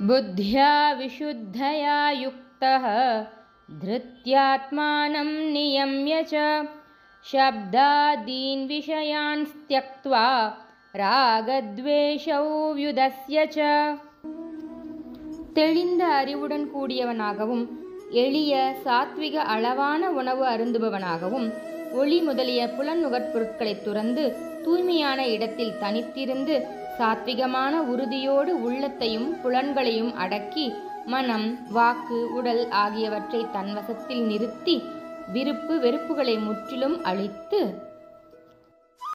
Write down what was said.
बुद्ध्या विशुद्धया युक्तः धृत्यात्मानं नियम्य च शब्दादीन् विषयान् त्यक्त्वा ராகத்வேஷௌ வியுதஸ்ய ச தெளிந்த அறிவுடன் கூடியவனாகவும் எளிய சாத்விக அளவான உணவு அருந்துபவனாகவும் ஒளி முதலிய புலன் பொருட்களை துறந்து தூய்மையான இடத்தில் தனித்திருந்து சாத்விகமான உறுதியோடு உள்ளத்தையும் புலன்களையும் அடக்கி மனம் வாக்கு உடல் ஆகியவற்றை தன்வசத்தில் நிறுத்தி விருப்பு வெறுப்புகளை முற்றிலும் அழித்து